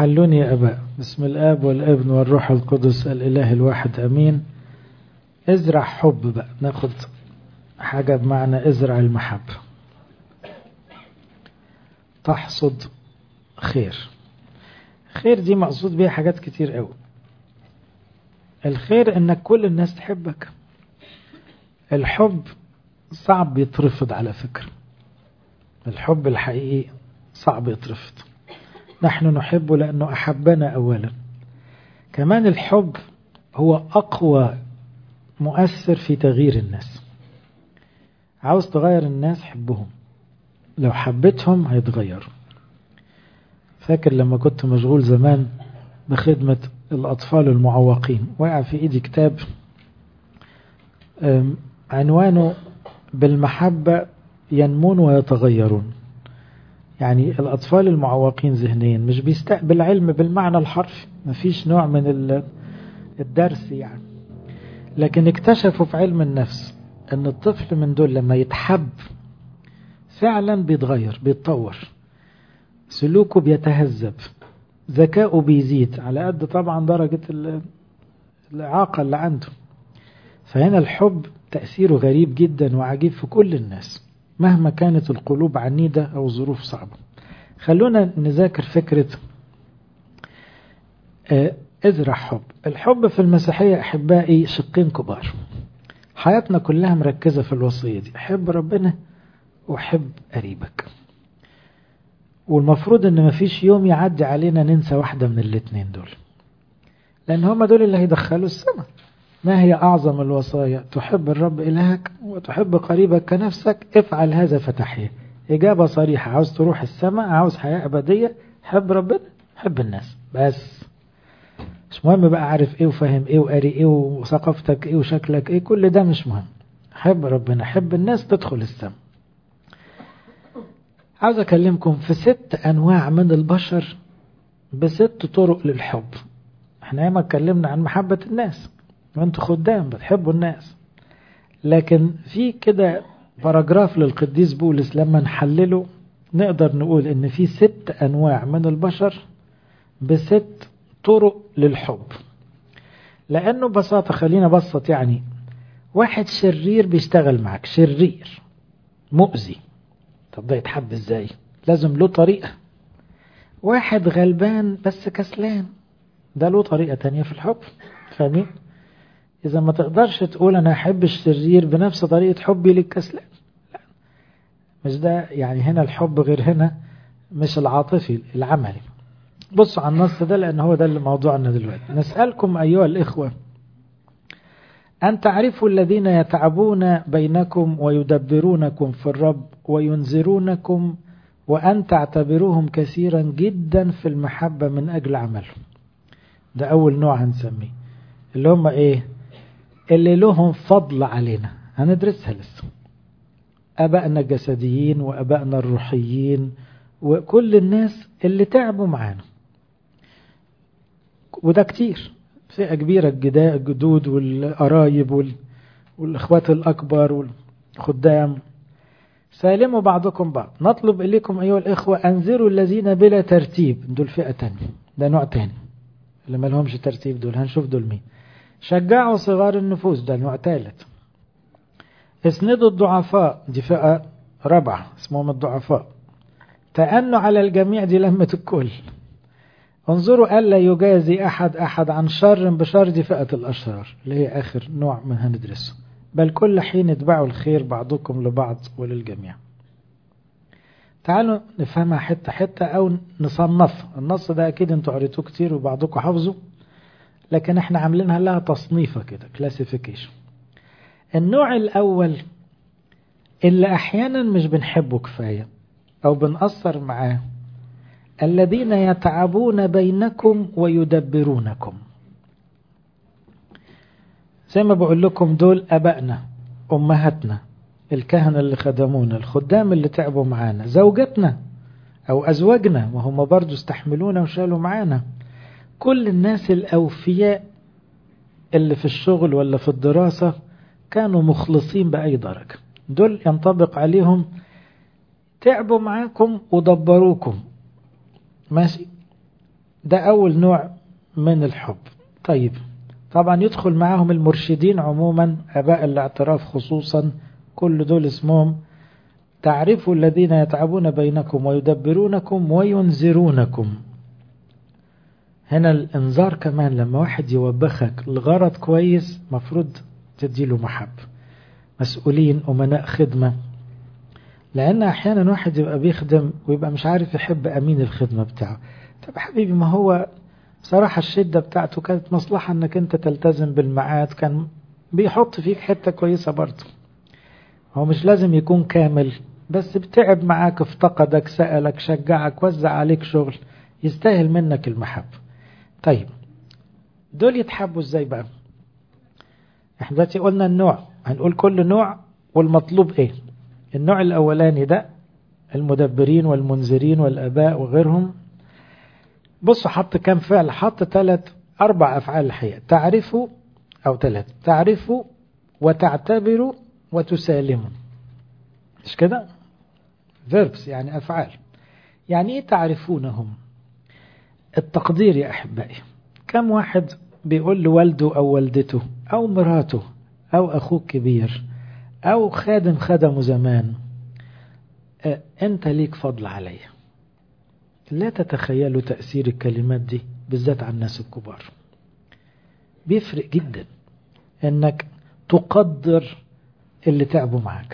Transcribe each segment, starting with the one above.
حلوني يا أباء بسم الآب والابن والروح القدس الإله الواحد أمين ازرع حب بقى ناخد حاجة بمعنى ازرع المحبة تحصد خير خير دي مقصود بيها حاجات كتير قوي الخير انك كل الناس تحبك الحب صعب يترفض على فكرة الحب الحقيقي صعب يترفض نحن نحب لأنه أحبنا أولا كمان الحب هو أقوى مؤثر في تغيير الناس عاوز تغير الناس حبهم لو حبيتهم هيتغيروا فاكر لما كنت مشغول زمان بخدمة الأطفال المعوقين وقع في إيدي كتاب عنوانه بالمحبة ينمون ويتغيرون يعني الأطفال المعوقين ذهنيا مش بيستقبل علم بالمعنى الحرفي مفيش نوع من الدرس يعني لكن اكتشفوا في علم النفس ان الطفل من دول لما يتحب فعلا بيتغير بيتطور سلوكه بيتهذب ذكاؤه بيزيد على قد طبعا درجة الإعاقة اللي عنده فهنا الحب تأثيره غريب جدا وعجيب في كل الناس مهما كانت القلوب عنيدة أو ظروف صعبة خلونا نذاكر فكرة ازرع حب الحب في المسيحية أحبائي شقين كبار حياتنا كلها مركزة في الوصية دي حب ربنا وحب قريبك والمفروض ان مفيش يوم يعدي علينا ننسى واحدة من الاتنين دول لان هما دول اللي هيدخلوا السماء ما هي أعظم الوصايا تحب الرب إلهك وتحب قريبك كنفسك افعل هذا فتحيا إجابة صريحة عاوز تروح السماء عاوز حياة أبدية حب ربنا حب الناس بس مش مهم بقى عارف ايه وفاهم ايه وقاري ايه وثقافتك ايه وشكلك ايه كل ده مش مهم حب ربنا حب الناس تدخل السماء عاوز اكلمكم في ست انواع من البشر بست طرق للحب احنا ياما اتكلمنا عن محبة الناس وانتوا خدام بتحبوا الناس لكن في كده باراجراف للقديس بولس لما نحلله نقدر نقول ان في ست انواع من البشر بست طرق للحب لانه ببساطة خلينا بسط يعني واحد شرير بيشتغل معك شرير مؤذي طب ده يتحب ازاي لازم له طريقة واحد غلبان بس كسلان ده له طريقة تانية في الحب فاهمين إذا ما تقدرش تقول أنا أحب الشرير بنفس طريقة حبي للكسلان لا مش ده يعني هنا الحب غير هنا مش العاطفي العملي بصوا على النص ده لأن هو ده اللي موضوعنا دلوقتي نسألكم أيها الإخوة أن تعرفوا الذين يتعبون بينكم ويدبرونكم في الرب وينذرونكم وأن تعتبروهم كثيرا جدا في المحبة من أجل عملهم ده أول نوع هنسميه اللي هم إيه اللي لهم فضل علينا هندرسها لسه أبائنا الجسديين وأبائنا الروحيين وكل الناس اللي تعبوا معانا وده كتير فئة كبيرة الجداء الجدود والقرايب وال... والإخوات الأكبر والخدام سالموا بعضكم بعض نطلب إليكم أيها الإخوة أنذروا الذين بلا ترتيب دول فئة تانية ده نوع تاني اللي ما لهمش ترتيب دول هنشوف دول مين شجعوا صغار النفوس ده نوع ثالث اسندوا الضعفاء دي فئة رابعة اسمهم الضعفاء تأنوا على الجميع دي لمة الكل انظروا ألا يجازي أحد أحد عن شر بشر دي فئة الأشرار اللي هي آخر نوع من هندرسه بل كل حين اتبعوا الخير بعضكم لبعض وللجميع تعالوا نفهمها حتة حتة أو نصنفها النص ده أكيد انتوا قريتوه كتير وبعضكم حافظه لكن احنا عاملينها لها تصنيفة كده كلاسيفيكيشن النوع الأول اللي أحيانا مش بنحبه كفاية أو بنأثر معاه الذين يتعبون بينكم ويدبرونكم زي ما بقول لكم دول أبائنا أمهاتنا الكهنة اللي خدمونا الخدام اللي تعبوا معانا زوجتنا أو أزواجنا وهم برضو استحملونا وشالوا معانا كل الناس الأوفياء اللي في الشغل ولا في الدراسة كانوا مخلصين بأي درجة دول ينطبق عليهم تعبوا معاكم ودبروكم ماشي ده أول نوع من الحب طيب طبعا يدخل معاهم المرشدين عموما أباء الاعتراف خصوصا كل دول اسمهم تعرفوا الذين يتعبون بينكم ويدبرونكم وينذرونكم هنا الانذار كمان لما واحد يوبخك لغرض كويس مفروض تديله محبة مسؤولين أمناء خدمة لأن أحيانا واحد يبقى بيخدم ويبقى مش عارف يحب أمين الخدمة بتاعه طب حبيبي ما هو بصراحة الشدة بتاعته كانت مصلحة انك انت تلتزم بالميعاد كان بيحط فيك حتة كويسة برضه هو مش لازم يكون كامل بس بتعب معاك افتقدك سألك شجعك وزع عليك شغل يستاهل منك المحبة طيب دول يتحبوا ازاي بقى احنا دلوقتي قلنا النوع هنقول كل نوع والمطلوب ايه النوع الاولاني ده المدبرين والمنذرين والاباء وغيرهم بصوا حط كام فعل حط ثلاث اربع افعال الحقيقه تعرفوا او ثلاث تعرفوا وتعتبروا وتسالموا مش كده verbs يعني افعال يعني ايه تعرفونهم التقدير يا احبائي كم واحد بيقول لوالده او والدته او مراته او اخوك كبير او خادم خدمه زمان اه انت ليك فضل عليا لا تتخيلوا تأثير الكلمات دي بالذات على الناس الكبار بيفرق جدا انك تقدر اللي تعبوا معاك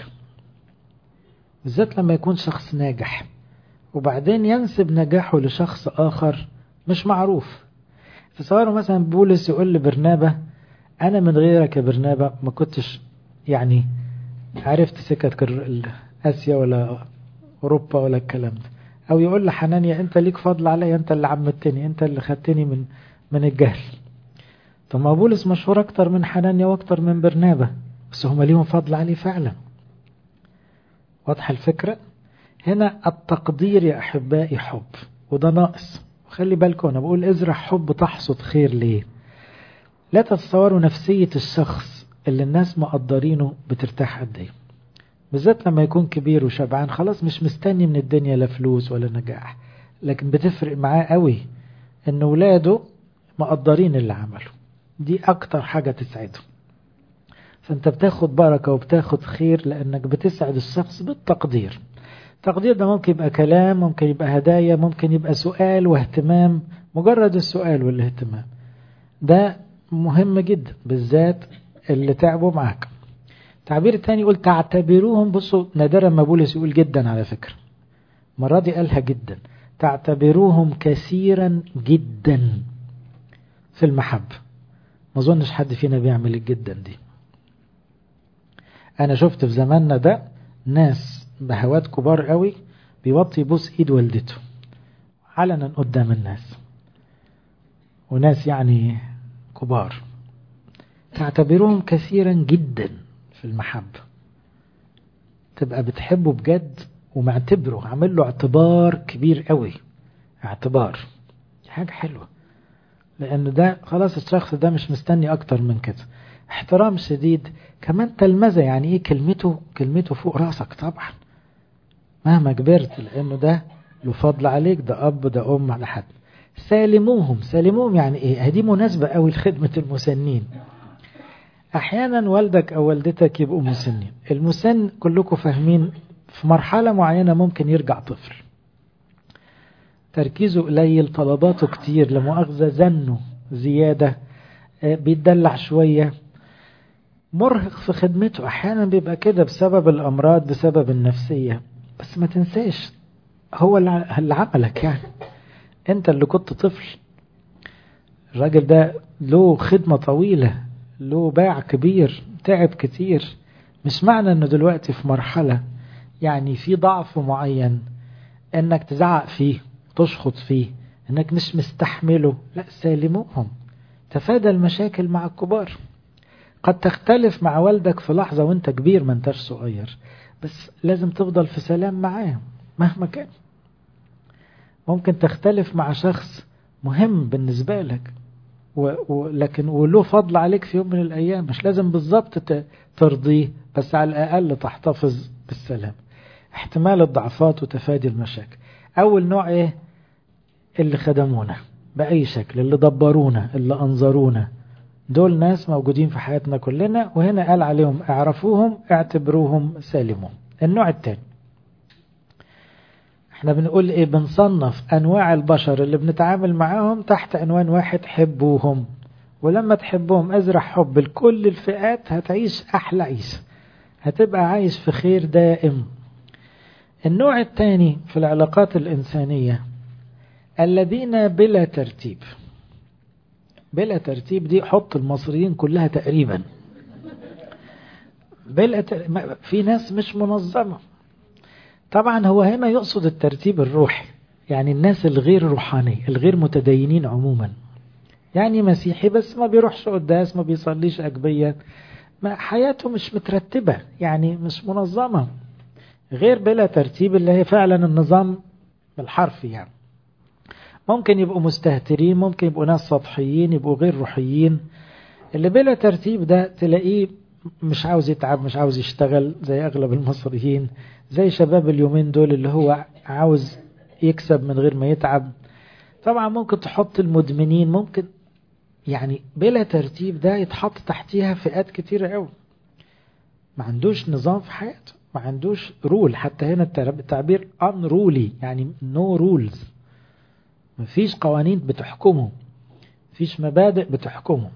بالذات لما يكون شخص ناجح وبعدين ينسب نجاحه لشخص آخر مش معروف تصوروا مثلا بولس يقول لبرنابة أنا من غيرك يا برنابة ما كنتش يعني عرفت سكة آسيا ولا أوروبا ولا الكلام ده أو يقول لحنانيا أنت ليك فضل عليا أنت اللي عمتني أنت اللي خدتني من من الجهل طب ما بولس مشهور أكتر من حنانيا وأكتر من برنابة بس هما ليهم فضل عليه فعلا واضحة الفكرة هنا التقدير يا أحبائي حب وده ناقص وخلي بالكم أنا بقول ازرع حب تحصد خير ليه لا تتصوروا نفسية الشخص اللي الناس مقدرينه بترتاح قد ايه بالذات لما يكون كبير وشبعان خلاص مش مستني من الدنيا لا فلوس ولا نجاح لكن بتفرق معاه قوي ان ولاده مقدرين اللي عمله دي اكتر حاجة تسعده فانت بتاخد بركة وبتاخد خير لانك بتسعد الشخص بالتقدير التقدير ده ممكن يبقى كلام ممكن يبقى هدايا ممكن يبقى سؤال واهتمام مجرد السؤال والاهتمام ده مهم جدا بالذات اللي تعبوا معاك تعبير تاني يقول تعتبروهم بصوا نادرا ما بولس يقول جدا على فكرة المرة دي قالها جدا تعتبروهم كثيرا جدا في المحبة ما اظنش حد فينا بيعمل الجدا دي انا شفت في زماننا ده ناس بهوات كبار قوي بيوطي يبوس ايد والدته علنا قدام الناس وناس يعني كبار تعتبرهم كثيرا جدا في المحبة تبقى بتحبه بجد ومعتبره عامل له اعتبار كبير قوي اعتبار حاجة حلوة لأن ده خلاص الشخص ده مش مستني أكتر من كده احترام شديد كمان تلمذة يعني ايه كلمته كلمته فوق راسك طبعا مهما كبرت لأنه ده له فضل عليك ده أب ده أم على حد سالموهم سالموهم يعني ايه هدي مناسبة قوي لخدمة المسنين احيانا والدك او والدتك يبقوا مسنين المسن كلكم فاهمين في مرحلة معينة ممكن يرجع طفل تركيزه قليل طلباته كتير لمؤاخذة زنه زيادة بيتدلع شوية مرهق في خدمته احيانا بيبقى كده بسبب الامراض بسبب النفسية بس ما تنساش هو اللي عملك يعني انت اللي كنت طفل الراجل ده له خدمة طويلة له باع كبير تعب كتير مش معنى انه دلوقتي في مرحلة يعني في ضعف معين انك تزعق فيه تشخط فيه انك مش مستحمله لا سالموهم تفادى المشاكل مع الكبار قد تختلف مع والدك في لحظة وانت كبير ما انتش صغير بس لازم تفضل في سلام معاه مهما كان ممكن تختلف مع شخص مهم بالنسبة لك ولكن وله فضل عليك في يوم من الأيام مش لازم بالضبط ترضيه بس على الأقل تحتفظ بالسلام احتمال الضعفات وتفادي المشاكل أول نوع إيه اللي خدمونا بأي شكل اللي دبرونا اللي أنظرونا دول ناس موجودين في حياتنا كلنا وهنا قال عليهم اعرفوهم اعتبروهم سالمون النوع الثاني احنا بنقول ايه بنصنف انواع البشر اللي بنتعامل معاهم تحت عنوان واحد حبوهم ولما تحبهم ازرع حب لكل الفئات هتعيش احلى عيشه هتبقى عايش في خير دائم النوع الثاني في العلاقات الإنسانية الذين بلا ترتيب بلا ترتيب دي حط المصريين كلها تقريبا بلا تر... في ناس مش منظمة طبعا هو هنا يقصد الترتيب الروحي يعني الناس الغير روحانية الغير متدينين عموما يعني مسيحي بس ما بيروحش قداس ما بيصليش أجبية ما حياته مش مترتبة يعني مش منظمة غير بلا ترتيب اللي هي فعلا النظام بالحرفي يعني ممكن يبقوا مستهترين ممكن يبقوا ناس سطحيين يبقوا غير روحيين اللي بلا ترتيب ده تلاقيه مش عاوز يتعب مش عاوز يشتغل زي أغلب المصريين زي شباب اليومين دول اللي هو عاوز يكسب من غير ما يتعب طبعا ممكن تحط المدمنين ممكن يعني بلا ترتيب ده يتحط تحتيها فئات كتيرة قوي ما عندوش نظام في حياته ما عندوش رول حتى هنا التعبير unruly يعني no rules مفيش قوانين بتحكمه مفيش مبادئ بتحكمه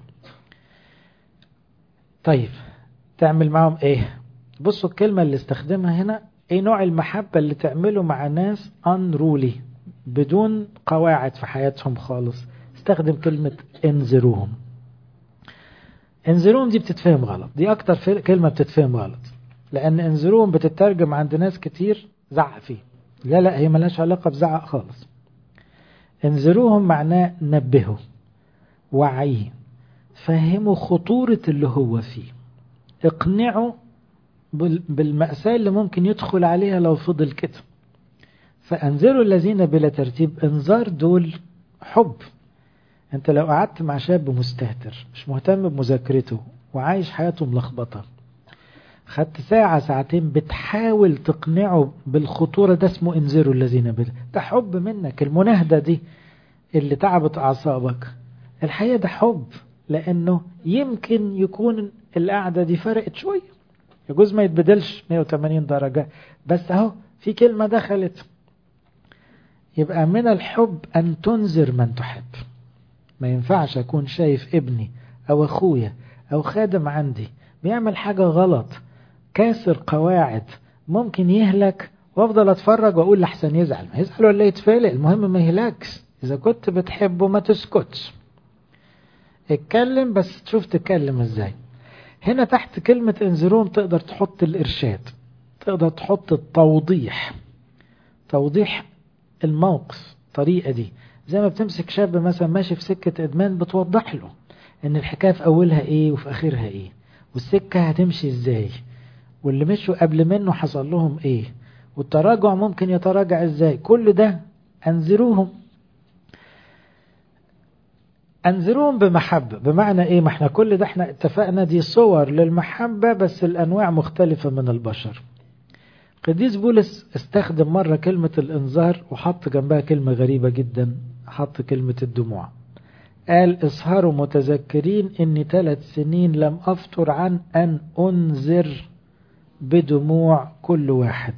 طيب تعمل معهم ايه بصوا الكلمة اللي استخدمها هنا ايه نوع المحبة اللي تعمله مع ناس unruly بدون قواعد في حياتهم خالص استخدم كلمة انذروهم انذروهم دي بتتفهم غلط دي اكتر كلمة بتتفهم غلط لان انذروهم بتترجم عند ناس كتير زعق فيه لا لا هي ملهاش علاقة بزعق خالص انذروهم معناه نبهوا وعيه فهموا خطورة اللي هو فيه اقنعوا بالمأساة اللي ممكن يدخل عليها لو فضل كده فأنذروا الذين بلا ترتيب انذار دول حب انت لو قعدت مع شاب مستهتر مش مهتم بمذاكرته وعايش حياته ملخبطة خدت ساعة ساعتين بتحاول تقنعه بالخطورة ده اسمه انذروا الذين بلا ده حب منك المناهدة دي اللي تعبت أعصابك الحقيقة ده حب لأنه يمكن يكون القعدة دي فرقت شوية يجوز ما يتبدلش 180 درجة بس اهو في كلمة دخلت يبقى من الحب أن تنذر من تحب ما ينفعش أكون شايف ابني أو أخويا أو خادم عندي بيعمل حاجة غلط كاسر قواعد ممكن يهلك وافضل اتفرج واقول لحسن يزعل ما يزعل ولا يتفلق المهم ما يهلكش اذا كنت بتحبه ما تسكتش اتكلم بس تشوف تتكلم ازاي هنا تحت كلمة انذروهم تقدر تحط الارشاد تقدر تحط التوضيح توضيح الموقف الطريقة دي زي ما بتمسك شاب مثلا ماشي في سكة ادمان بتوضح له ان الحكاية في اولها ايه وفي اخرها ايه والسكة هتمشي ازاي واللي مشوا قبل منه حصل لهم ايه والتراجع ممكن يتراجع ازاي كل ده انذروهم انذروهم بمحبة بمعنى ايه ما احنا كل ده احنا اتفقنا دي صور للمحبة بس الانواع مختلفة من البشر قديس بولس استخدم مرة كلمة الانذار وحط جنبها كلمة غريبة جدا حط كلمة الدموع قال اسهروا متذكرين اني ثلاث سنين لم افطر عن ان انذر بدموع كل واحد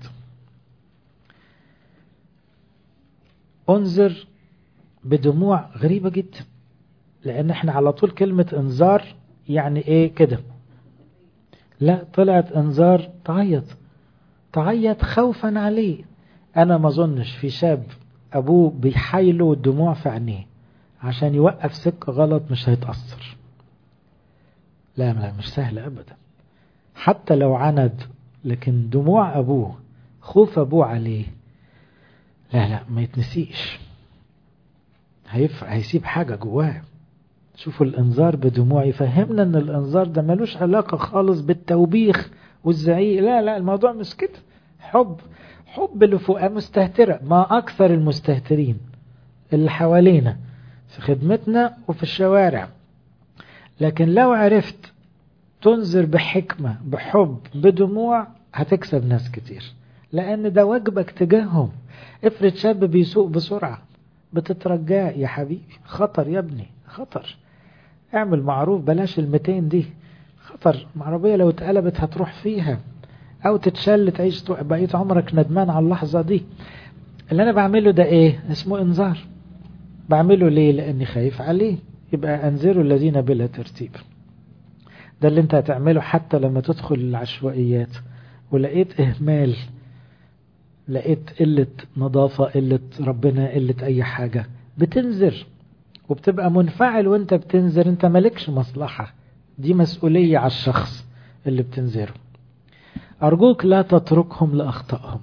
انذر بدموع غريبة جدا لان احنا على طول كلمة انذار يعني ايه كده لا طلعت انذار تعيط تعيط خوفا عليه انا ما اظنش في شاب ابوه بيحايله الدموع في عينيه عشان يوقف سكة غلط مش هيتأثر لا لا مش سهل ابدا حتى لو عند لكن دموع ابوه خوف ابوه عليه لا لا ما يتنسيش هيف... هيسيب حاجة جواه شوفوا الانذار بدموع يفهمنا ان الانذار ده ملوش علاقة خالص بالتوبيخ والزعيق لا لا الموضوع مش كده حب حب اللي فوق مستهترة ما اكثر المستهترين اللي حوالينا في خدمتنا وفي الشوارع لكن لو عرفت تنذر بحكمة بحب بدموع هتكسب ناس كتير لأن ده واجبك تجاههم افرض شاب بيسوق بسرعة بتترجاه يا حبيبي خطر يا ابني خطر اعمل معروف بلاش المتين دي خطر العربية لو اتقلبت هتروح فيها او تتشل تعيش بقيت عمرك ندمان على اللحظة دي اللي انا بعمله ده ايه اسمه انذار بعمله ليه لاني خايف عليه يبقى انذروا الذين بلا ترتيب ده اللي انت هتعمله حتى لما تدخل العشوائيات ولقيت اهمال لقيت قلة نظافة قلة ربنا قلة اي حاجة بتنذر وبتبقى منفعل وانت بتنذر انت مالكش مصلحة دي مسؤولية على الشخص اللي بتنذره أرجوك لا تتركهم لأخطائهم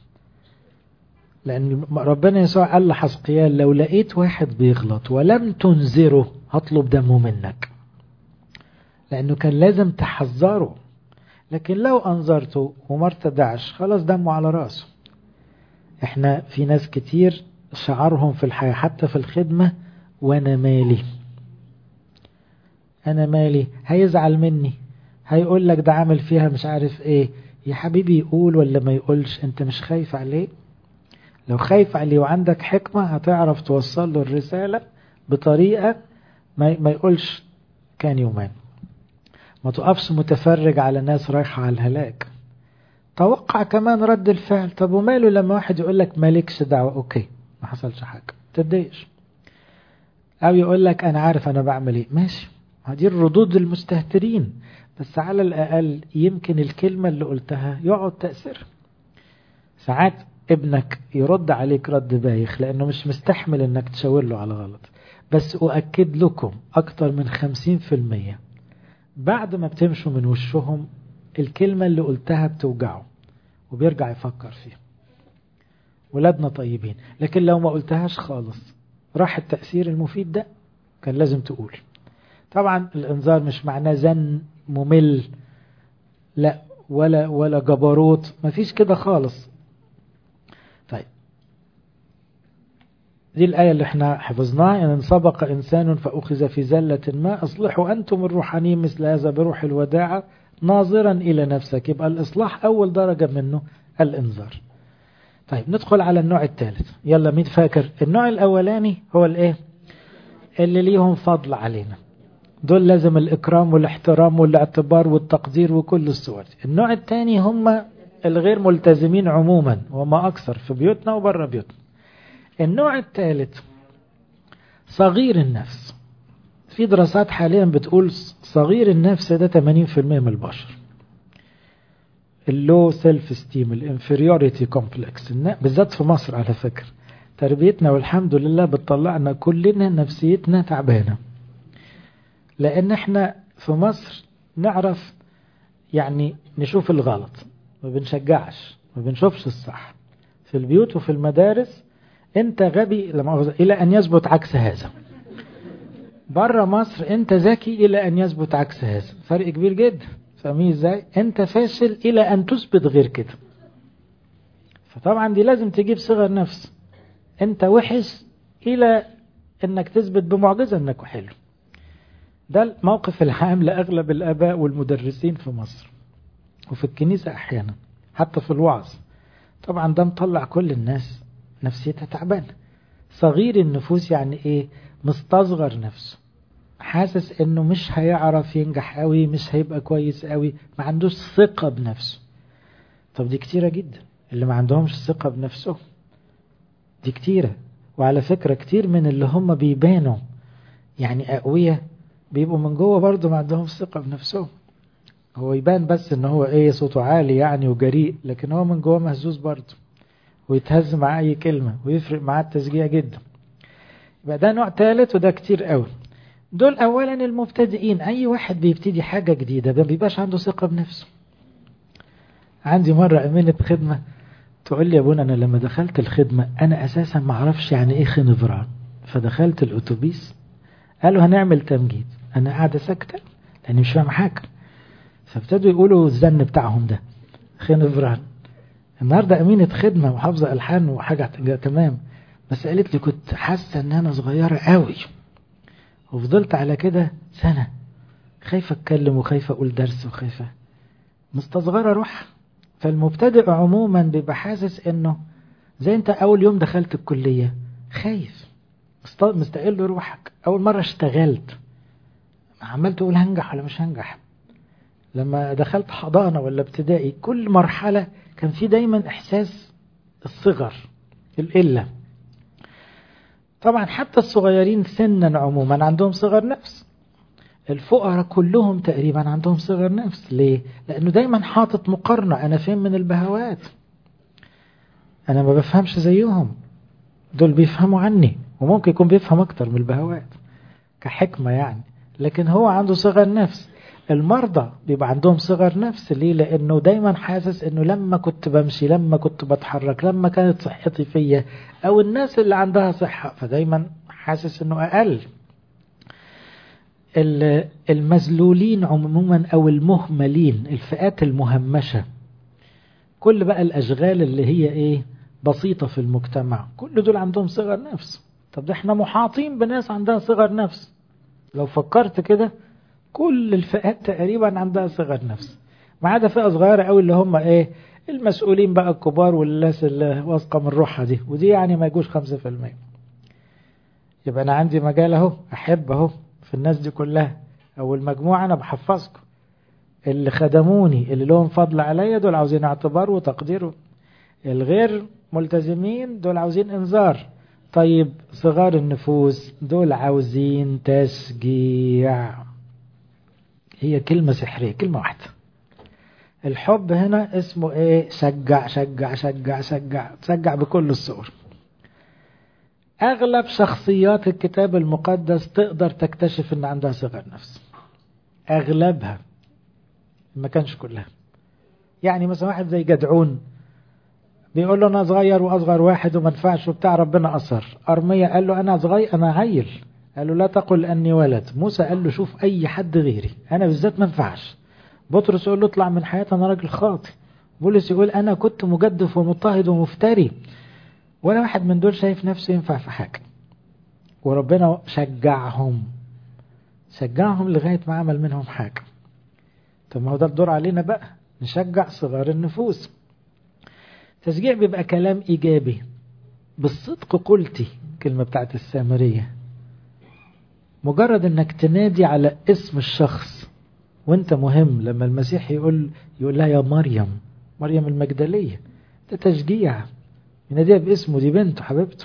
لأن ربنا يسوع قال لحزقيال لو لقيت واحد بيغلط ولم تنذره هطلب دمه منك لأنه كان لازم تحذره لكن لو أنظرته وما ارتدعش خلاص دمه على راسه احنا في ناس كتير شعارهم في الحياة حتى في الخدمة وانا مالي انا مالي هيزعل مني هيقول لك ده عامل فيها مش عارف ايه يا حبيبي يقول ولا ما يقولش انت مش خايف عليه لو خايف عليه وعندك حكمة هتعرف توصل له الرسالة بطريقة ما, ما يقولش كان يومان ما تقفش متفرج على ناس رايحة على الهلاك توقع كمان رد الفعل طب وماله لما واحد يقول لك مالكش دعوة اوكي ما حصلش حاجة تديش او يقول لك انا عارف انا بعمل ايه ماشي دي الردود المستهترين بس على الاقل يمكن الكلمة اللي قلتها يقعد تأثير ساعات ابنك يرد عليك رد بايخ لانه مش مستحمل انك تشاور له على غلط بس اؤكد لكم اكتر من خمسين في المية بعد ما بتمشوا من وشهم الكلمة اللي قلتها بتوجعه وبيرجع يفكر فيها ولادنا طيبين لكن لو ما قلتهاش خالص راح التأثير المفيد ده كان لازم تقول طبعا الانذار مش معناه زن ممل لا ولا ولا جبروت مفيش كده خالص طيب دي الآية اللي احنا حفظناها إن سبق إنسان فأخذ في زلة ما أصلحوا أنتم الروحانيين مثل هذا بروح الوداعة ناظرا إلى نفسك يبقى الإصلاح أول درجة منه الإنذار طيب ندخل على النوع الثالث يلا مين فاكر النوع الأولاني هو الإيه اللي ليهم فضل علينا دول لازم الإكرام والاحترام والاعتبار والتقدير وكل الصور النوع الثاني هم الغير ملتزمين عموما وما أكثر في بيوتنا وبره بيوتنا النوع الثالث صغير النفس في دراسات حاليا بتقول صغير النفس ده 80% من البشر اللو سيلف ستيم الانفيريوريتي كومبلكس بالذات في مصر على فكرة تربيتنا والحمد لله بتطلعنا كلنا نفسيتنا تعبانة لان احنا في مصر نعرف يعني نشوف الغلط ما بنشجعش ما بنشوفش الصح في البيوت وفي المدارس انت غبي لما الى ان يثبت عكس هذا بره مصر انت ذكي الى ان يثبت عكس هذا فرق كبير جدا فاهمين ازاي انت فاشل الى ان تثبت غير كده فطبعا دي لازم تجيب صغر نفس انت وحش الى انك تثبت بمعجزه انك حلو ده الموقف العام لاغلب الاباء والمدرسين في مصر وفي الكنيسه احيانا حتى في الوعظ طبعا ده مطلع كل الناس نفسيتها تعبانه صغير النفوس يعني ايه مستصغر نفسه حاسس انه مش هيعرف ينجح قوي مش هيبقى كويس قوي ما عندوش ثقة بنفسه طب دي كتيرة جدا اللي ما عندهمش ثقة بنفسه دي كتيرة وعلى فكرة كتير من اللي هم بيبانوا يعني أقوياء بيبقوا من جوه برضه ما عندهمش ثقة بنفسهم هو يبان بس ان هو ايه صوته عالي يعني وجريء لكن هو من جوه مهزوز برضه ويتهز مع اي كلمة ويفرق معاه التشجيع جدا يبقى ده نوع ثالث وده كتير قوي دول اولا المبتدئين اي واحد بيبتدي حاجة جديدة ما بيبقاش عنده ثقة بنفسه عندي مرة امينة خدمة تقول لي يا ابونا انا لما دخلت الخدمة انا اساسا ما اعرفش يعني ايه خنفران فدخلت الاتوبيس قالوا هنعمل تمجيد انا قاعدة ساكتة لاني مش فاهم حاجة فابتدوا يقولوا الزن بتاعهم ده خنفران النهاردة امينة خدمة وحافظة الحان وحاجة تمام بس قالت لي كنت حاسة ان انا صغيرة قوي وفضلت على كده سنة خايفة اتكلم وخايفة اقول درس وخايفة مستصغرة روح فالمبتدئ عموما بيبقى حاسس انه زي انت اول يوم دخلت الكلية خايف مستقل روحك أول مرة اشتغلت عمال تقول هنجح ولا مش هنجح لما دخلت حضانة ولا ابتدائي كل مرحلة كان في دايما إحساس الصغر القلة طبعا حتى الصغيرين سنا عموما عندهم صغر نفس الفقراء كلهم تقريبا عندهم صغر نفس ليه؟ لأنه دايما حاطط مقارنة أنا فين من البهوات أنا ما بفهمش زيهم دول بيفهموا عني وممكن يكون بيفهم أكتر من البهوات كحكمة يعني لكن هو عنده صغر نفس المرضى بيبقى عندهم صغر نفس ليه لأنه دايما حاسس أنه لما كنت بمشي لما كنت بتحرك لما كانت صحتي فيا أو الناس اللي عندها صحة فدايما حاسس أنه أقل المذلولين عموما أو المهملين الفئات المهمشة كل بقى الأشغال اللي هي إيه بسيطة في المجتمع كل دول عندهم صغر نفس طب ده احنا محاطين بناس عندها صغر نفس لو فكرت كده كل الفئات تقريبا عندها صغر نفس ما عدا فئة صغيرة قوي اللي هم ايه المسؤولين بقى الكبار والناس اللي واثقة من روحها دي ودي يعني ما يجوش خمسة في المية يبقى أنا عندي مجال أهو أحب أهو في الناس دي كلها أو المجموعة أنا بحفظكم اللي خدموني اللي لهم فضل عليا دول عاوزين اعتبار وتقدير الغير ملتزمين دول عاوزين انذار طيب صغار النفوس دول عاوزين تشجيع هي كلمة سحرية كلمة واحدة الحب هنا اسمه ايه شجع شجع شجع شجع شجع بكل الصور اغلب شخصيات الكتاب المقدس تقدر تكتشف ان عندها صغر نفس اغلبها ما كانش كلها يعني مثلا واحد زي جدعون بيقول له انا صغير واصغر واحد وما ينفعش وبتاع ربنا اثر ارميا قال له انا صغير انا عيل قال له لا تقل اني ولد موسى قال له شوف اي حد غيري انا بالذات ما ينفعش بطرس يقول له اطلع من حياتي انا راجل خاطي بولس يقول انا كنت مجدف ومضطهد ومفتري ولا واحد من دول شايف نفسه ينفع في حاجه وربنا شجعهم شجعهم لغايه ما عمل منهم حاجه طب ما هو ده الدور علينا بقى نشجع صغار النفوس تشجيع بيبقى كلام إيجابي بالصدق قلتي كلمة بتاعت السامرية مجرد انك تنادي على اسم الشخص وانت مهم لما المسيح يقول يقول لها يا مريم مريم المجدلية ده تشجيع يناديها باسمه دي بنته حبيبته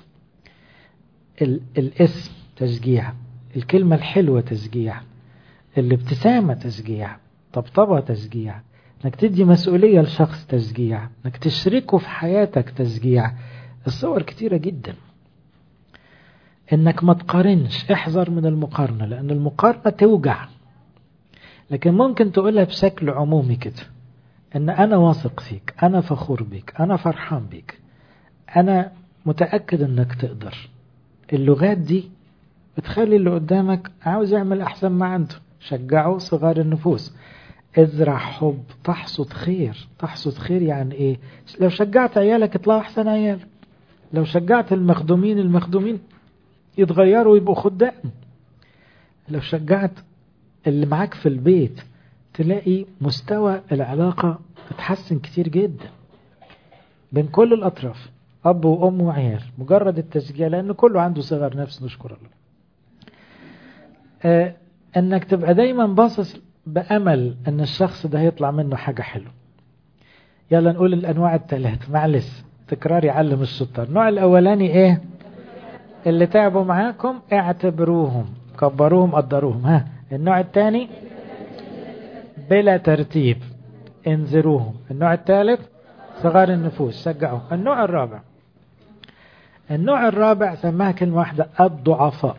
ال الاسم تشجيع الكلمة الحلوة تشجيع الابتسامة تشجيع طبطبة تشجيع انك تدي مسؤولية لشخص تشجيع انك تشركه في حياتك تشجيع الصور كتيرة جدا انك ما تقارنش احذر من المقارنة لان المقارنة توجع لكن ممكن تقولها بشكل عمومي كده ان انا واثق فيك انا فخور بيك انا فرحان بيك انا متأكد انك تقدر اللغات دي بتخلي اللي قدامك عاوز يعمل احسن ما عنده شجعوا صغار النفوس ازرع حب تحصد خير تحصد خير يعني ايه لو شجعت عيالك يطلعوا احسن عيال لو شجعت المخدومين المخدومين يتغيروا ويبقوا خدام لو شجعت اللي معاك في البيت تلاقي مستوى العلاقة اتحسن كتير جدا بين كل الأطراف أب وأم وعيال مجرد التشجيع لأن كله عنده صغر نفس نشكر الله آه أنك تبقى دايما باصص بأمل أن الشخص ده هيطلع منه حاجة حلوة يلا نقول الأنواع الثلاث معلش تكرار يعلم الشطار النوع الأولاني إيه اللي تعبوا معاكم اعتبروهم كبروهم قدروهم ها النوع الثاني بلا ترتيب انذروهم النوع الثالث صغار النفوس شجعوهم النوع الرابع النوع الرابع سماها كلمة واحدة الضعفاء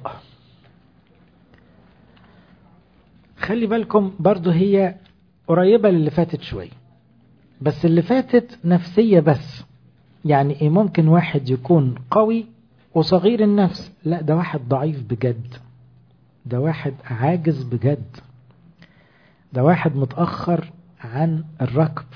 خلي بالكم برضو هي قريبة للي فاتت شوي بس اللي فاتت نفسية بس يعني ايه ممكن واحد يكون قوي وصغير النفس لا ده واحد ضعيف بجد ده واحد عاجز بجد ده واحد متأخر عن الركب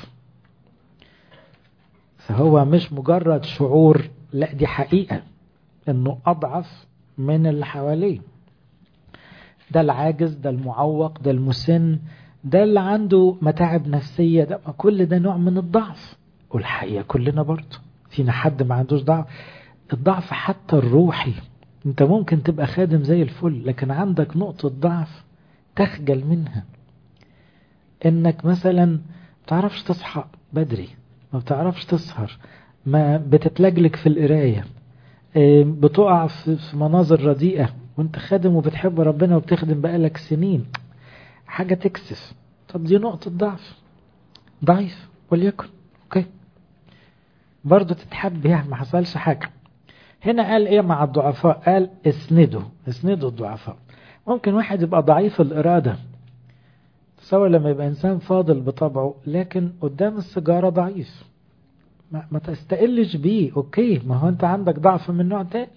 فهو مش مجرد شعور لا دي حقيقة انه اضعف من اللي حواليه ده العاجز ده المعوق ده المسن ده اللي عنده متاعب نفسية ده كل ده نوع من الضعف والحقيقة كلنا برضه فينا حد ما عندوش ضعف الضعف حتى الروحي انت ممكن تبقى خادم زي الفل لكن عندك نقطة ضعف تخجل منها انك مثلا بتعرفش تصحى بدري ما بتعرفش تسهر ما بتتلجلج في القراية بتقع في مناظر رديئة وانت خادم وبتحب ربنا وبتخدم بقالك سنين حاجة تكسف طب دي نقطة ضعف ضعيف وليكن اوكي برضه تتحب يعني ما حصلش حاجة هنا قال ايه مع الضعفاء قال اسندوا اسندوا الضعفاء ممكن واحد يبقى ضعيف الإرادة تصور لما يبقى إنسان فاضل بطبعه لكن قدام السيجارة ضعيف ما, ما تستقلش بيه أوكي ما هو أنت عندك ضعف من نوع تاني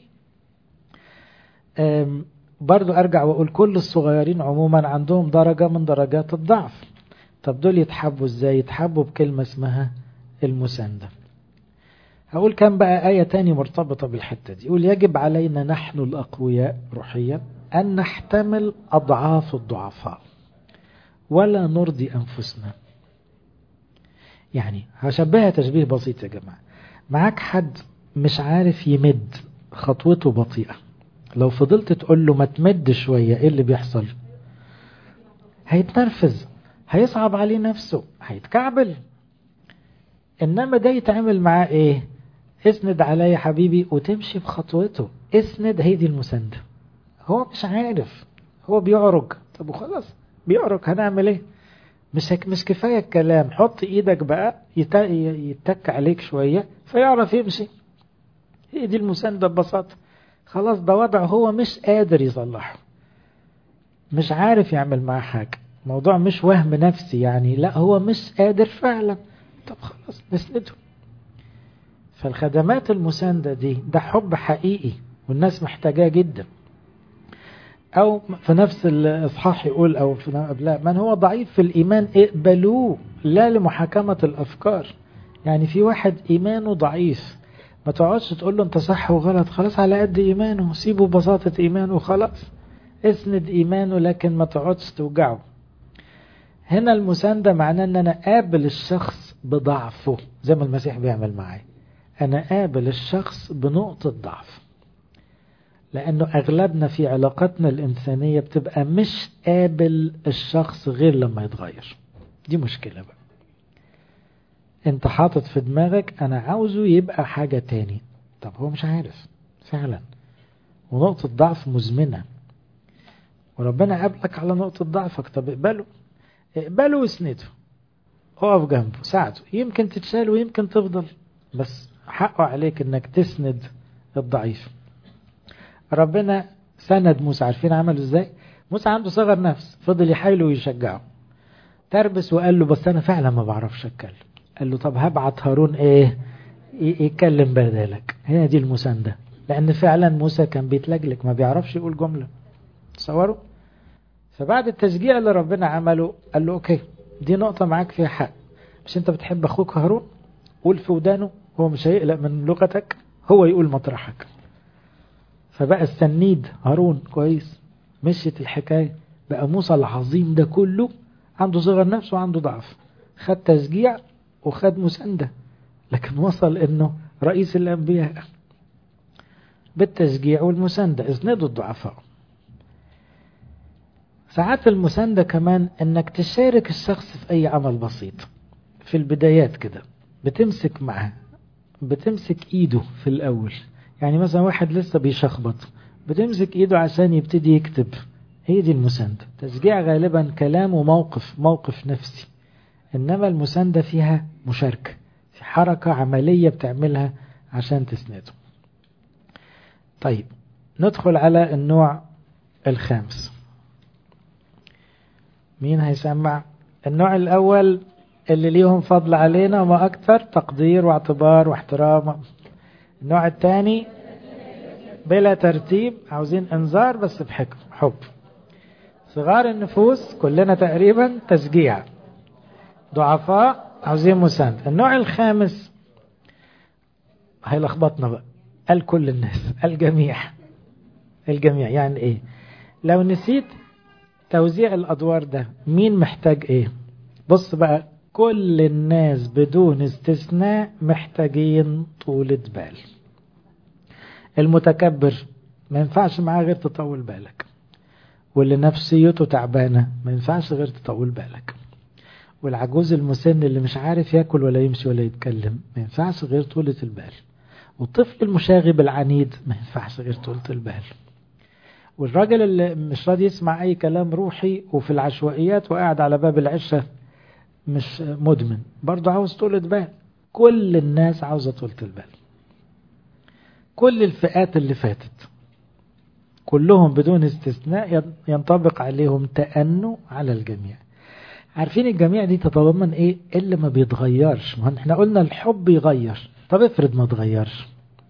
برضو أرجع وأقول كل الصغيرين عموما عندهم درجة من درجات الضعف طب دول يتحبوا إزاي يتحبوا بكلمة اسمها المساندة هقول كم بقى آية تاني مرتبطة بالحتة دي يقول يجب علينا نحن الأقوياء روحيا أن نحتمل أضعاف الضعفاء ولا نرضي أنفسنا يعني هشبهها تشبيه بسيط يا جماعة معاك حد مش عارف يمد خطوته بطيئة لو فضلت تقول له ما تمد شوية ايه اللي بيحصل هيتنرفز هيصعب عليه نفسه هيتكعبل انما ده يتعامل معاه ايه اسند عليا يا حبيبي وتمشي بخطوته اسند هي دي المساندة هو مش عارف هو بيعرج طب وخلاص بيعرج هنعمل ايه مش هك مش كفاية الكلام حط ايدك بقى يتك عليك شوية فيعرف يمشي هي دي المساندة ببساطة خلاص ده وضع هو مش قادر يصلحه مش عارف يعمل معاه حاجة موضوع مش وهم نفسي يعني لا هو مش قادر فعلا طب خلاص نسنده فالخدمات المساندة دي ده حب حقيقي والناس محتاجاه جدا أو في نفس الإصحاح يقول أو في قبلها من هو ضعيف في الإيمان اقبلوه لا لمحاكمة الأفكار يعني في واحد إيمانه ضعيف ما تقعدش تقول له أنت صح وغلط خلاص على قد إيمانه سيبه بساطة إيمانه خلاص اسند إيمانه لكن ما تقعدش توجعه هنا المساندة معناه أن أنا قابل الشخص بضعفه زي ما المسيح بيعمل معايا أنا قابل الشخص بنقطة ضعف لأنه أغلبنا في علاقاتنا الإنسانية بتبقى مش قابل الشخص غير لما يتغير دي مشكلة بقى انت حاطط في دماغك أنا عاوزه يبقى حاجة تاني طب هو مش عارف فعلا ونقطة ضعف مزمنة وربنا قابلك على نقطة ضعفك طب اقبله اقبله واسنده اقف جنبه ساعده يمكن تتشال ويمكن تفضل بس حقه عليك انك تسند الضعيف ربنا سند موسى عارفين عمل ازاي موسى عنده صغر نفس فضل يحايله ويشجعه تربس وقال له بس انا فعلا ما بعرفش اتكلم قال له طب هبعت هارون ايه يتكلم بدالك هي دي المساندة لان فعلا موسى كان بيتلجلج ما بيعرفش يقول جملة تصوروا فبعد التشجيع اللي ربنا عمله قال له اوكي دي نقطة معاك فيها حق مش انت بتحب اخوك هارون قول في ودانه هو مش هيقلق من لغتك هو يقول مطرحك فبقى السنيد هارون كويس مشيت الحكاية بقى موسى العظيم ده كله عنده صغر نفس وعنده ضعف خد تشجيع وخد مساندة لكن وصل انه رئيس الانبياء بالتشجيع والمساندة اسندوا الضعفاء ساعات المساندة كمان انك تشارك الشخص في اي عمل بسيط في البدايات كده بتمسك معاه بتمسك ايده في الاول يعني مثلا واحد لسه بيشخبط بتمسك ايده عشان يبتدي يكتب هي دي المساندة تشجيع غالبا كلام وموقف موقف نفسي انما المساندة فيها مشاركة في حركة عملية بتعملها عشان تسنده طيب ندخل على النوع الخامس مين هيسمع النوع الاول اللي ليهم فضل علينا وما اكثر تقدير واعتبار واحترام النوع الثاني بلا ترتيب عاوزين انذار بس بحكم حب صغار النفوس كلنا تقريبا تشجيع ضعفاء عاوزين مساند النوع الخامس هيلخبطنا بقى قال كل الناس الجميع الجميع يعني ايه لو نسيت توزيع الادوار ده مين محتاج ايه بص بقى كل الناس بدون استثناء محتاجين طولة بال المتكبر ما ينفعش معاه غير تطول بالك واللي نفسيته تعبانة ما ينفعش غير تطول بالك والعجوز المسن اللي مش عارف ياكل ولا يمشي ولا يتكلم ما ينفعش غير طولة البال والطفل المشاغب العنيد ما ينفعش غير طولة البال والراجل اللي مش راضي يسمع أي كلام روحي وفي العشوائيات وقاعد على باب العشة مش مدمن برضه عاوز طولة بال كل الناس عاوزة طولة البال كل الفئات اللي فاتت كلهم بدون استثناء ينطبق عليهم تأنوا على الجميع عارفين الجميع دي تتضمن ايه اللي ما بيتغيرش ما احنا قلنا الحب يغير طب افرض ما تغيرش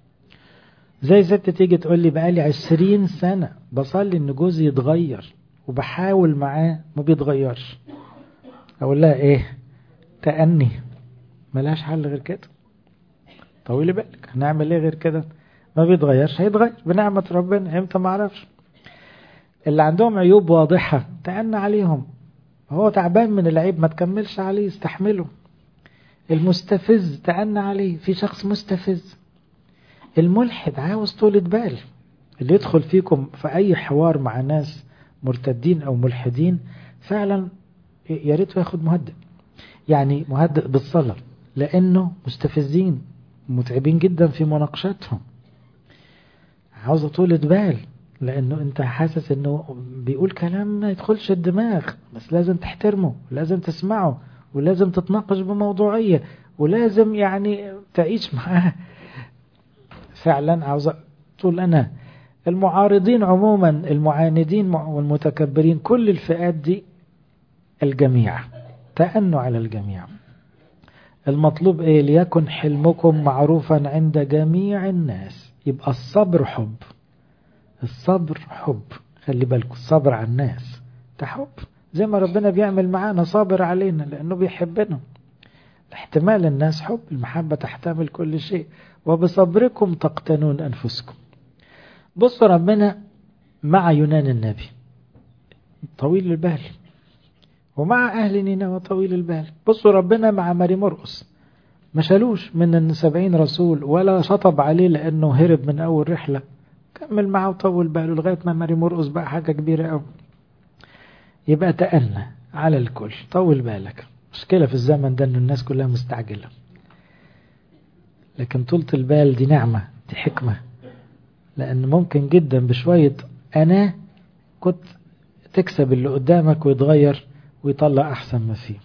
زي ست تيجي تقول لي بقالي عشرين سنة بصلي ان جوزي يتغير وبحاول معاه ما بيتغيرش اقول لها ايه تأني ملهاش حل غير كده طويلي بالك هنعمل ايه غير كده ما بيتغيرش هيتغير بنعمة ربنا امتى ما اعرفش اللي عندهم عيوب واضحة تأنى عليهم هو تعبان من العيب ما تكملش عليه استحمله المستفز تأنى عليه في شخص مستفز الملحد عاوز طولة بال اللي يدخل فيكم في أي حوار مع ناس مرتدين أو ملحدين فعلا يا ريت ياخد مهدئ يعني مهدئ بالصلاة لأنه مستفزين متعبين جدا في مناقشاتهم عاوزة طولة بال لأنه أنت حاسس أنه بيقول كلام ما يدخلش الدماغ بس لازم تحترمه ولازم تسمعه ولازم تتناقش بموضوعية ولازم يعني تعيش معاه فعلا عاوزة طول أنا المعارضين عموما المعاندين والمتكبرين كل الفئات دي الجميع تأنوا على الجميع المطلوب ايه ليكن حلمكم معروفا عند جميع الناس يبقى الصبر حب الصبر حب خلي بالكم الصبر على الناس ده حب زي ما ربنا بيعمل معانا صابر علينا لأنه بيحبنا احتمال الناس حب المحبة تحتمل كل شيء وبصبركم تقتنون أنفسكم بصوا ربنا مع يونان النبي طويل البال ومع أهل نينوى طويل البال بصوا ربنا مع ماري مرقس ما شالوش من السبعين رسول ولا شطب عليه لأنه هرب من أول رحلة كمل معه وطول باله لغاية ما ماري مرقس بقى حاجة كبيرة أوي يبقى تأنى على الكل طول بالك مشكلة في الزمن ده أن الناس كلها مستعجلة لكن طولة البال دي نعمة دي حكمة لأن ممكن جدا بشوية أنا كنت تكسب اللي قدامك ويتغير ويطلع أحسن ما فيه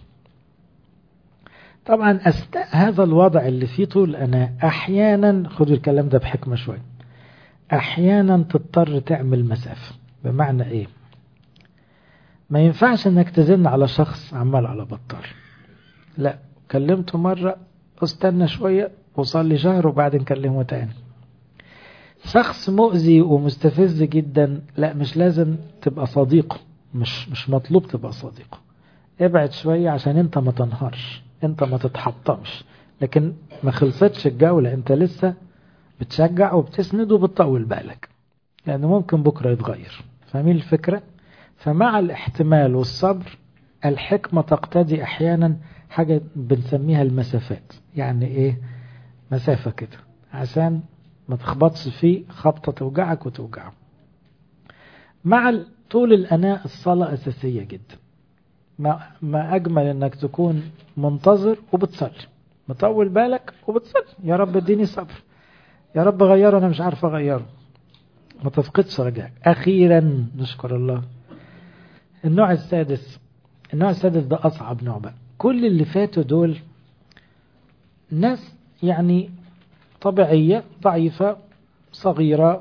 طبعا أثناء هذا الوضع اللي فيه طول أنا أحيانا خدوا الكلام ده بحكمة شوية أحيانا تضطر تعمل مسافة بمعنى إيه ما ينفعش انك تزن على شخص عمال على بطال لا كلمته مرة استنى شوية وصلي شهر وبعدين كلمه تاني شخص مؤذي ومستفز جدا لا مش لازم تبقى صديقه مش مش مطلوب تبقى صديقه ابعد شوية عشان انت ما تنهارش انت ما تتحطمش لكن ما خلصتش الجولة انت لسه بتشجع وبتسند وبتطول بالك لان ممكن بكرة يتغير فاهمين الفكرة فمع الاحتمال والصبر الحكمة تقتضي احيانا حاجة بنسميها المسافات يعني ايه مسافة كده عشان ما تخبطش فيه خبطة توجعك وتوجعه مع طول الأناء الصلاة أساسية جدا ما, ما أجمل أنك تكون منتظر وبتصلي مطول بالك وبتصلي يا رب اديني صبر يا رب غيره أنا مش عارف أغيره ما تفقدش رجاء أخيرا نشكر الله النوع السادس النوع السادس ده أصعب نوع بقى كل اللي فاتوا دول ناس يعني طبيعية ضعيفة صغيرة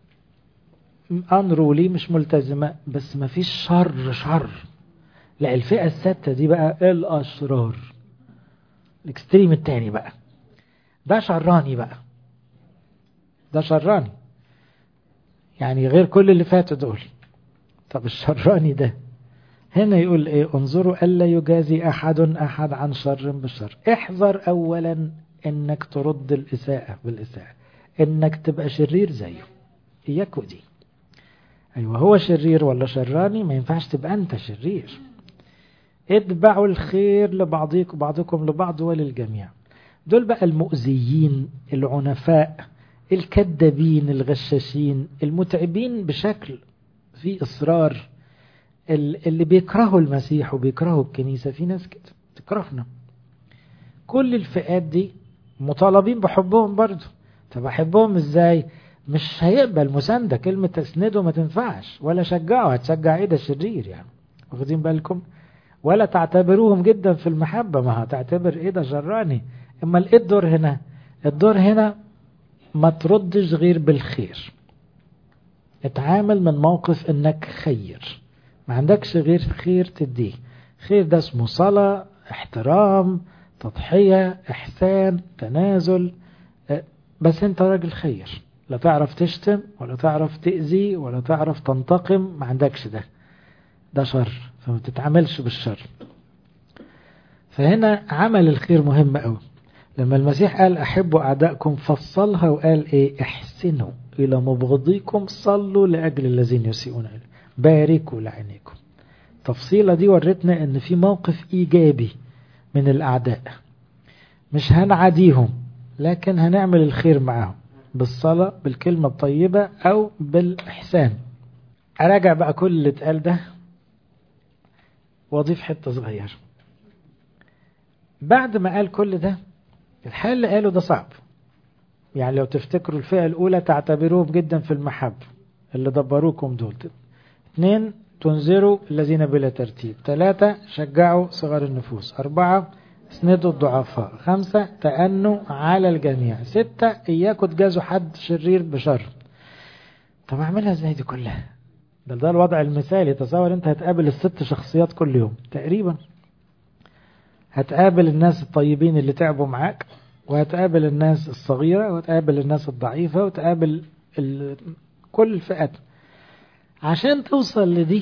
أنرولي مش ملتزمة بس ما فيش شر شر لا الفئة الستة دي بقى الأشرار الاكستريم التاني بقى ده شراني بقى ده شراني يعني غير كل اللي فاتوا دول طب الشراني ده هنا يقول ايه انظروا ألا يجازي أحد أحد عن شر بالشر احذر أولا انك ترد الإساءة بالإساءة انك تبقى شرير زيه إياك ودي أيوة هو شرير ولا شراني ما ينفعش تبقى أنت شرير اتبعوا الخير لبعضكم بعضكم لبعض وللجميع دول بقى المؤذيين العنفاء الكذابين الغشاشين المتعبين بشكل في إصرار اللي بيكرهوا المسيح وبيكرهوا الكنيسة في ناس كده تكرهنا كل الفئات دي مطالبين بحبهم برضو طب احبهم ازاي مش هيقبل مساندة كلمة تسنده ما تنفعش ولا شجعه هتشجع ايه ده شرير يعني واخدين بالكم ولا تعتبروهم جدا في المحبة ما هتعتبر ايه ده جراني اما ايه الدور هنا الدور هنا ما تردش غير بالخير اتعامل من موقف انك خير ما عندكش غير خير تديه خير ده اسمه صلاة احترام تضحية احسان تنازل بس انت راجل خير لا تعرف تشتم ولا تعرف تأذي ولا تعرف تنتقم ما عندكش ده ده شر فما تتعاملش بالشر فهنا عمل الخير مهم قوي لما المسيح قال أحبوا أعدائكم فصلها وقال إيه احسنوا إلى مبغضيكم صلوا لأجل الذين يسيئون إليه باركوا لعينيكم التفصيلة دي ورتنا ان في موقف ايجابي من الاعداء مش هنعاديهم لكن هنعمل الخير معاهم بالصلاة بالكلمة الطيبة او بالاحسان اراجع بقى كل اللي اتقال ده واضيف حتة صغيرة بعد ما قال كل ده الحال اللي قاله ده صعب يعني لو تفتكروا الفئة الاولى تعتبروهم جدا في المحبة اللي دبروكم دول اثنين تنذروا الذين بلا ترتيب ثلاثة شجعوا صغار النفوس أربعة اسندوا الضعفاء خمسة تأنوا على الجميع ستة إياكم تجازوا حد شرير بشر طب أعملها ازاي دي كلها ده ده الوضع المثالي تصور انت هتقابل الست شخصيات كل يوم تقريبا هتقابل الناس الطيبين اللي تعبوا معاك وهتقابل الناس الصغيرة وهتقابل الناس الضعيفة وتقابل ال... كل الفئات عشان توصل لدي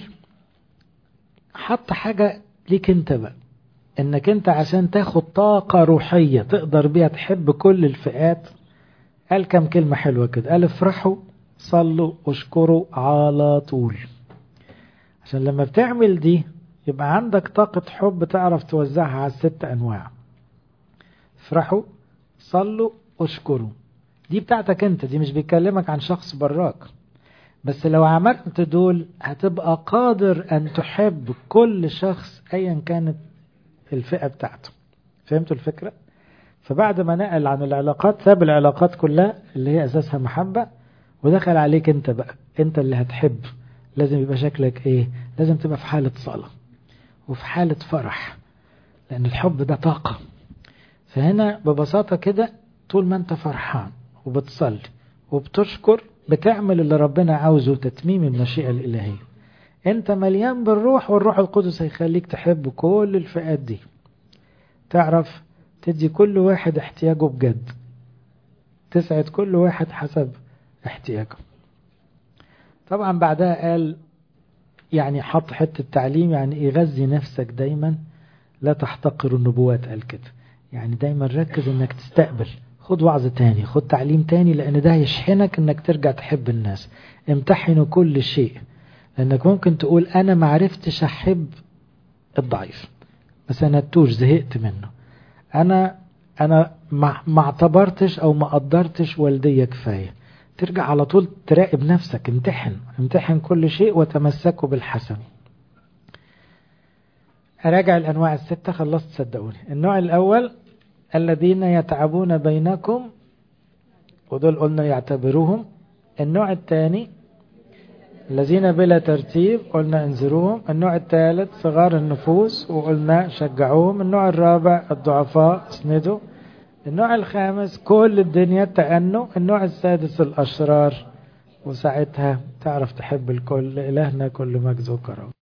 حط حاجة ليك انت بقى انك انت عشان تاخد طاقة روحية تقدر بيها تحب كل الفئات قال كم كلمة حلوة كده قال افرحوا صلوا واشكروا على طول عشان لما بتعمل دي يبقى عندك طاقة حب تعرف توزعها على الست انواع افرحوا صلوا واشكروا دي بتاعتك انت دي مش بيكلمك عن شخص براك بس لو عملت دول هتبقى قادر أن تحب كل شخص أيا كانت الفئة بتاعته فهمتوا الفكرة؟ فبعد ما نقل عن العلاقات ساب العلاقات كلها اللي هي أساسها محبة ودخل عليك أنت بقى أنت اللي هتحب لازم يبقى شكلك إيه؟ لازم تبقى في حالة صلاة وفي حالة فرح لأن الحب ده طاقة فهنا ببساطة كده طول ما أنت فرحان وبتصلي وبتشكر بتعمل اللي ربنا عاوزه تتميم المشيئة الإلهية انت مليان بالروح والروح القدس هيخليك تحب كل الفئات دي تعرف تدي كل واحد احتياجه بجد تسعد كل واحد حسب احتياجه طبعا بعدها قال يعني حط حتة تعليم يعني ايه غذي نفسك دايما لا تحتقر النبوات قال كده يعني دايما ركز انك تستقبل خد وعظ تاني خد تعليم تاني لان ده يشحنك انك ترجع تحب الناس امتحنوا كل شيء لانك ممكن تقول انا معرفتش احب الضعيف بس انا التوش زهقت منه انا انا ما اعتبرتش او ما قدرتش والدية كفاية ترجع على طول تراقب نفسك امتحن امتحن كل شيء وتمسكوا بالحسن اراجع الانواع الستة خلصت صدقوني النوع الاول الذين يتعبون بينكم ودول قلنا يعتبروهم النوع الثاني الذين بلا ترتيب قلنا انذروهم النوع الثالث صغار النفوس وقلنا شجعوهم النوع الرابع الضعفاء اسندوا النوع الخامس كل الدنيا تأنوا النوع السادس الأشرار وساعتها تعرف تحب الكل إلهنا كل مجد وكرم